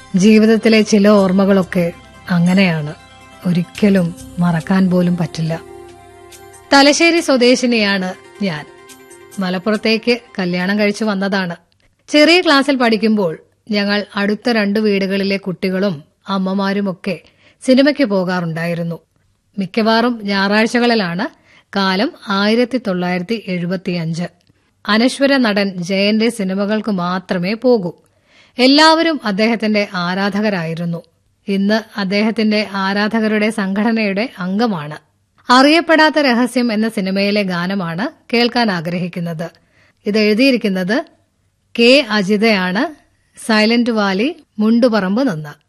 ജീവിതത്തിലെ ചില ഓർമ്മകളൊക്കെ അങ്ങനെയാണ് ഒരിക്കലും മറക്കാൻ പോലും പറ്റില്ല തലശ്ശേരി സ്വദേശിനിയാണ് ഞാൻ മലപ്പുറത്തേക്ക് കല്യാണം കഴിച്ചു വന്നതാണ് ചെറിയ ക്ലാസ്സിൽ പഠിക്കുമ്പോൾ ഞങ്ങൾ അടുത്ത രണ്ട് വീടുകളിലെ കുട്ടികളും അമ്മമാരുമൊക്കെ സിനിമയ്ക്ക് പോകാറുണ്ടായിരുന്നു മിക്കവാറും ഞായറാഴ്ചകളിലാണ് കാലം ആയിരത്തി തൊള്ളായിരത്തി എഴുപത്തിയഞ്ച് അനശ്വര നടൻ ജയന്റെ സിനിമകൾക്ക് മാത്രമേ പോകൂ എല്ലാവരും അദ്ദേഹത്തിന്റെ ആരാധകരായിരുന്നു ഇന്ന് അദ്ദേഹത്തിന്റെ ആരാധകരുടെ സംഘടനയുടെ അംഗമാണ് അറിയപ്പെടാത്ത രഹസ്യം എന്ന സിനിമയിലെ ഗാനമാണ് കേൾക്കാൻ ആഗ്രഹിക്കുന്നത് ഇത് എഴുതിയിരിക്കുന്നത് കെ അജിതയാണ് സൈലന്റ് വാലി മുണ്ടുപറമ്പ് നിന്ന്